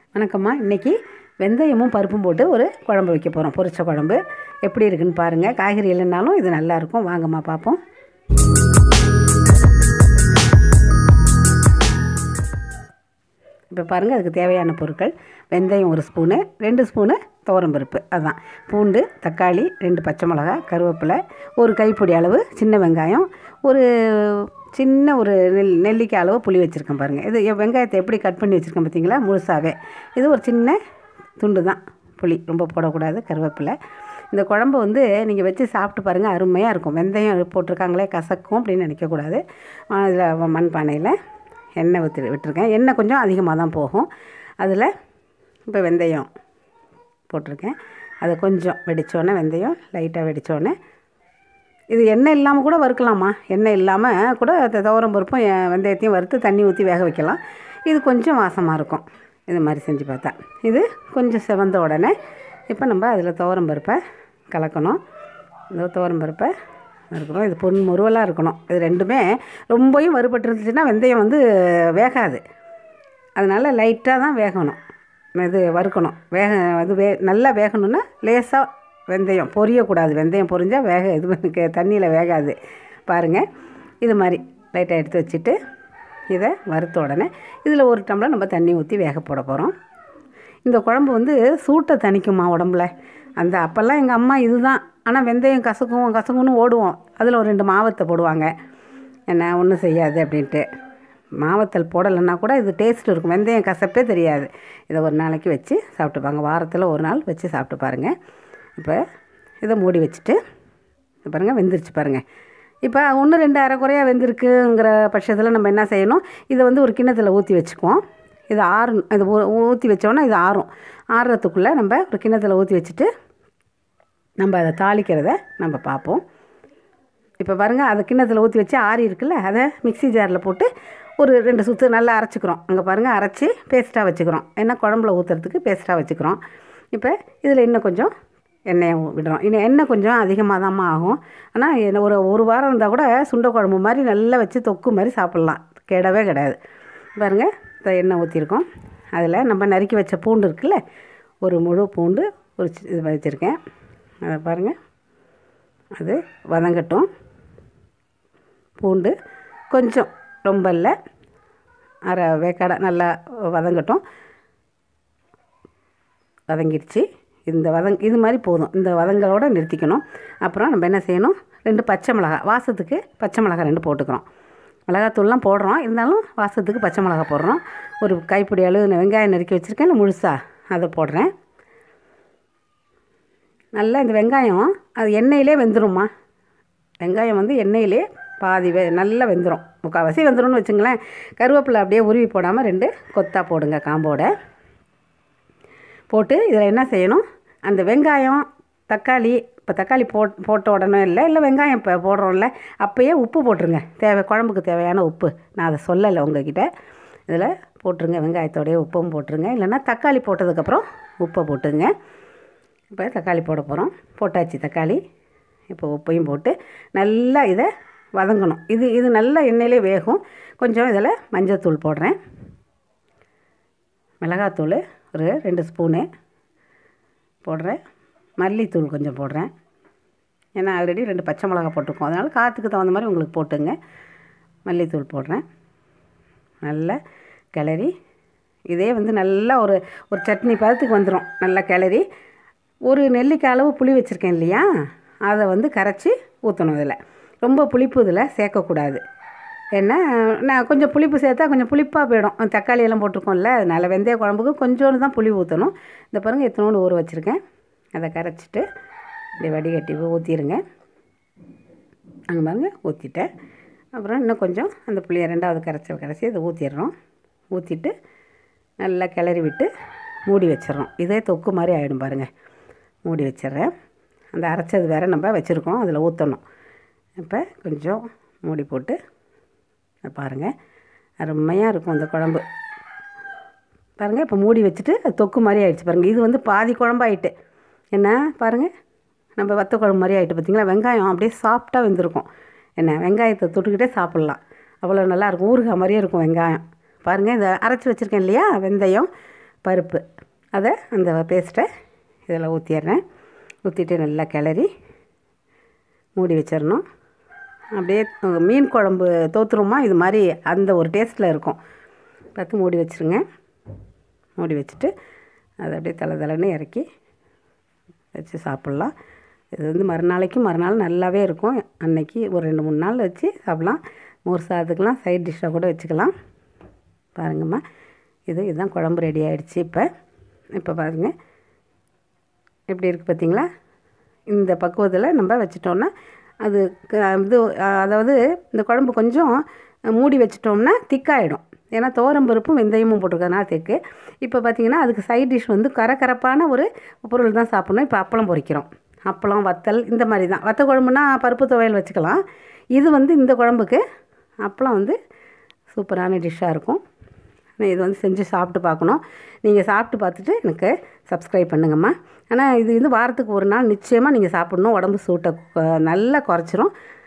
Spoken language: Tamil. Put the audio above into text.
வணக்கம்மா இன்றைக்கி வெந்தயமும் பருப்பும் போட்டு ஒரு குழம்பு வைக்க போகிறோம் பொரிச்ச குழம்பு எப்படி இருக்குன்னு பாருங்கள் காய்கறி இல்லைன்னாலும் இது நல்லாயிருக்கும் வாங்கம்மா பார்ப்போம் இப்போ பாருங்கள் அதுக்கு தேவையான பொருட்கள் வெந்தயம் ஒரு ஸ்பூனு ரெண்டு ஸ்பூனு துவரம்பருப்பு அதுதான் பூண்டு தக்காளி ரெண்டு பச்சை மிளகா கருவேப்பிலை ஒரு கைப்பிடி அளவு சின்ன வெங்காயம் ஒரு சின்ன ஒரு நெல் நெல்லிக்காய் அளவு புளி வச்சுருக்கேன் பாருங்கள் இது எ- வெங்காயத்தை எப்படி கட் பண்ணி வச்சுருக்கேன் பார்த்தீங்களா முழுசாகவே இது ஒரு சின்ன துண்டு தான் புளி ரொம்ப போடக்கூடாது கருவேப்பிலை இந்த குழம்பு வந்து நீங்கள் வச்சு சாப்பிட்டு பாருங்கள் அருமையாக இருக்கும் வெந்தயம் போட்டிருக்காங்களே கசக்கும் அப்படின்னு நினைக்கக்கூடாது இதில் மண்பானையில் எண்ணெய் ஊற்றி விட்டுருக்கேன் எண்ணெய் கொஞ்சம் அதிகமாக தான் போகும் அதில் இப்போ வெந்தயம் போட்டிருக்கேன் அதை கொஞ்சம் வெடித்தோடனே வெந்தயம் லைட்டாக வெடித்தோடனே இது எண்ணெய் இல்லாமல் கூட வறுக்கலாமா எண்ணெய் இல்லாமல் கூட த- துவரம் பருப்பும் எ- வெந்தயத்தையும் வறுத்து தண்ணி ஊற்றி வேக வைக்கலாம் இது கொஞ்சம் வாசமாக இருக்கும் இது மாதிரி செஞ்சு பார்த்தா இது கொஞ்சம் செவந்த உடனே இப்போ நம்ம அதில் துவரம் பருப்பை கலக்கணும் இந்த துவரம் பருப்பை வறுக்கணும் இது பொன் முருவலாக இருக்கணும் இது ரெண்டுமே ரொம்பவும் வறுபட்டுருந்துச்சுன்னா வெந்தயம் வந்து வேகாது அதனால் லைட்டாக தான் வேகணும் இது வறுக்கணும் வேக அது வே நல்லா வேகணும்னா லேசாக வெந்தயம் பொரியக்கூடாது வெந்தயம் பொரிஞ்சால் வேக இது தண்ணியில் வேகாது பாருங்கள் இது மாதிரி லைட்டாக எடுத்து வச்சுட்டு இதை வறுத்த உடனே இதில் ஒரு டம்ளர் நம்ம தண்ணி ஊற்றி வேக போட போகிறோம் இந்த குழம்பு வந்து சூட்டை தணிக்குமா உடம்புல அந்த அப்போல்லாம் எங்கள் அம்மா இதுதான் ஆனால் வெந்தயம் கசக்கும் கசக்கும்னு ஓடுவோம் அதில் ஒரு ரெண்டு மாவத்தை போடுவாங்க என்ன ஒன்றும் செய்யாது அப்படின்ட்டு மாவத்தல் போடலைன்னா கூட இது டேஸ்ட் இருக்கும் வெந்தயம் கசப்பே தெரியாது இதை ஒரு நாளைக்கு வச்சு சாப்பிட்டுப்பாங்க வாரத்தில் ஒரு நாள் வச்சு சாப்பிட்டு பாருங்கள் இப்போ இதை மூடி வச்சுட்டு இது பாருங்கள் வெந்துருச்சு பாருங்கள் இப்போ ஒன்று ரெண்டு அரை குறையாக வெந்திருக்குங்கிற பட்சத்தில் நம்ம என்ன செய்யணும் இதை வந்து ஒரு கிண்ணத்தில் ஊற்றி வச்சுக்குவோம் இது ஆறு இது ஊற்றி வச்சோன்னா இது ஆறும் ஆறுறதுக்குள்ளே நம்ம ஒரு கிண்ணத்தில் ஊற்றி வச்சுட்டு நம்ம அதை தாளிக்கிறத நம்ம பார்ப்போம் இப்போ பாருங்கள் அதை கிண்ணத்தில் ஊற்றி வச்சு ஆறி இருக்குல்ல அதை மிக்ஸி ஜாரில் போட்டு ஒரு ரெண்டு சுற்று நல்லா அரைச்சிக்கிறோம் அங்கே பாருங்கள் அரைச்சி பேஸ்ட்டாக வச்சுக்கிறோம் ஏன்னா குழம்புல ஊற்றுறதுக்கு பேஸ்ட்டாக வச்சுக்கிறோம் இப்போ இதில் இன்னும் கொஞ்சம் எண்ணெயை விடுறோம் இன்னும் எண்ணெய் கொஞ்சம் அதிகமாக தாம்மா ஆகும் ஆனால் என்ன ஒரு ஒரு வாரம் இருந்தால் கூட சுண்டை குழம்பு மாதிரி நல்லா வச்சு தொக்கு மாதிரி சாப்பிட்லாம் கெடவே கிடையாது பாருங்கள் இந்த எண்ணெய் ஊற்றிருக்கோம் அதில் நம்ம நறுக்கி வச்ச பூண்டு இருக்குல்ல ஒரு முழு பூண்டு ஒரு சி- இது வச்சுருக்கேன் அதை பாருங்கள் அது வதங்கட்டும் பூண்டு கொஞ்சம் ரொம்ப இல்லை அரை வேக்காடை நல்லா வதங்கட்டும் வதங்கிடுச்சு இந்த வதங் இது மாதிரி போதும் இந்த வதங்களோட நிறுத்திக்கணும் அப்புறம் நம்ம என்ன செய்யணும் ரெண்டு பச்சை மிளகாய் வாசத்துக்கு பச்சை மிளகாய் ரெண்டு போட்டுக்கிறோம் மிளகாத்தூள்லாம் போடுறோம் இருந்தாலும் வாசத்துக்கு பச்சை மிளகாய் போடுறோம் ஒரு கைப்பிடி அளவு நான் வெங்காயம் நறுக்கி வச்சுருக்கேன் முழுசா அதை போடுறேன் நல்லா இந்த வெங்காயம் அது எண்ணெயிலே வெந்துரும்மா வெங்காயம் வந்து எண்ணெயிலே பாதி வெ நல்லா வெந்துடும் முக்கால்வாசி வெந்துரும்னு வச்சுங்களேன் கருவேப்பிலை அப்படியே உருவி போடாமல் ரெண்டு கொத்தா போடுங்க காம்போட போட்டு இதில் என்ன செய்யணும் அந்த வெங்காயம் தக்காளி இப்போ தக்காளி போட் போட்ட உடனே இல்லை இல்லை வெங்காயம் இப்போ போடுறோம்ல அப்போயே உப்பு போட்டுருங்க தேவை குழம்புக்கு தேவையான உப்பு நான் அதை சொல்லலை உங்ககிட்ட இதில் போட்டுருங்க வெங்காயத்தோடய உப்பும் போட்டுருங்க இல்லைன்னா தக்காளி போட்டதுக்கப்புறம் உப்பை போட்டுங்க இப்போ தக்காளி போட போகிறோம் போட்டாச்சு தக்காளி இப்போ உப்பையும் போட்டு நல்லா இதை வதங்கணும் இது இது நல்லா எண்ணெயிலே வேகும் கொஞ்சம் இதில் மஞ்சத்தூள் போடுறேன் மிளகாத்தூள் ஒரு ரெண்டு ஸ்பூனு போடுறேன் மல்லித்தூள் கொஞ்சம் போடுறேன் ஏன்னா ஆல்ரெடி ரெண்டு பச்சை மிளகா போட்டிருக்கோம் அதனால் காற்றுக்கு தகுந்த மாதிரி உங்களுக்கு போட்டுங்க மல்லித்தூள் போடுறேன் நல்லா கிளறி இதே வந்து நல்லா ஒரு ஒரு சட்னி பதத்துக்கு வந்துடும் நல்லா கிளறி ஒரு நெல்லிக்காய் அளவு புளி வச்சுருக்கேன் இல்லையா அதை வந்து கரைச்சி ஊற்றணும் இதில் ரொம்ப புளிப்பு இதில் சேர்க்கக்கூடாது ஏன்னா நான் கொஞ்சம் புளிப்பு சேர்த்தா கொஞ்சம் புளிப்பாக போயிடும் தக்காளி எல்லாம் போட்டிருக்கோம்ல அதனால் வெந்தய குழம்புக்கு கொஞ்சோண்டு தான் புளி ஊற்றணும் இந்த பாருங்கள் எத்தனோண்டு ஊற வச்சுருக்கேன் அதை கரைச்சிட்டு இப்படி வடிகட்டி ஊற்றிடுங்க அங்கே பாருங்க ஊற்றிட்டேன் அப்புறம் இன்னும் கொஞ்சம் அந்த புளியை ரெண்டாவது கரைச்சி கரைச்சி அதை ஊற்றிடுறோம் ஊற்றிட்டு நல்லா கிளறி விட்டு மூடி வச்சிடுறோம் இதே தொக்கு மாதிரி ஆகிடும் பாருங்கள் மூடி வச்சிடுறேன் அந்த அரைச்சது வேற நம்ம வச்சுருக்கோம் அதில் ஊற்றணும் இப்போ கொஞ்சம் மூடி போட்டு இதை பாருங்கள் அருமையாக இருக்கும் அந்த குழம்பு பாருங்கள் இப்போ மூடி வச்சுட்டு அது தொக்கு மாதிரி ஆயிடுச்சு பாருங்கள் இது வந்து பாதி குழம்பாயிட்டு என்ன பாருங்கள் நம்ம வத்த குழம்பு மாதிரி ஆயிட்டு பார்த்தீங்களா வெங்காயம் அப்படியே சாஃப்டாக வெந்திருக்கும் என்ன வெங்காயத்தை தொட்டுக்கிட்டே சாப்பிட்லாம் அவ்வளோ நல்லாயிருக்கும் ஊறுகாய் மாதிரியே இருக்கும் வெங்காயம் பாருங்கள் இதை அரைச்சி வச்சுருக்கேன் இல்லையா வெந்தயம் பருப்பு அதை அந்த பேஸ்ட்டை இதில் ஊற்றிடுறேன் ஊற்றிட்டு நல்லா கிளறி மூடி வச்சிடணும் அப்படியே அஹ், மீன் குழம்பு தோத்துருமா இது மாதிரி அந்த ஒரு டேஸ்ட்டில் இருக்கும் பார்த்து மூடி வச்சுருங்க மூடி வச்சுட்டு அதை அப்படியே தலை தலைன்னு இறக்கி வச்சு சாப்பிட்லாம் இது வந்து மறுநாளைக்கு மறுநாள் நல்லாவே இருக்கும் அன்னைக்கு ஒரு ரெண்டு மூணு நாள் வச்சு சாப்பிட்லாம் மோர் சாதத்துக்கெலாம் சைட் டிஷ்ஷாக கூட வச்சுக்கலாம் பாருங்கம்மா இது இதுதான் குழம்பு ரெடி ஆயிடுச்சு இப்போ இப்போ பாருங்கள் எப்படி இருக்குது பார்த்தீங்களா இந்த பக்குவத்தில் நம்ம வச்சிட்டோம்னா அது க- இது அஹ், அதாவது இந்த குழம்பு கொஞ்சம் மூடி வச்சிட்டோம்னா திக்காயிடும் ஏன்னா துவரம்பருப்பும் வெந்தயமும் போட்டிருக்கறதுனால திக்கு இப்போ பார்த்தீங்கன்னா அதுக்கு சைட் டிஷ் வந்து கரகரப்பான ஒரு பொருள் தான் சாப்பிட்ணும் இப்போ அப்பளம் பொரிக்கிறோம் அப்பளம் வத்தல் இந்த மாதிரி தான் வத்த குழம்புனா பருப்பு துவையல் வச்சுக்கலாம் இது வந்து இந்த குழம்புக்கு அப்பளம் வந்து சூப்பரான டிஷ்ஷாக இருக்கும் நான் இது வந்து செஞ்சு சாப்பிட்டு பார்க்கணும் நீங்கள் சாப்பிட்டு பார்த்துட்டு எனக்கு சப்ஸ்கிரைப் பண்ணுங்கம்மா ஆனால் இது வந்து வாரத்துக்கு ஒரு நாள் நிச்சயமாக நீங்கள் சாப்பிடணும் உடம்பு சூட்டை கொ- நல்லா குறைச்சிரும்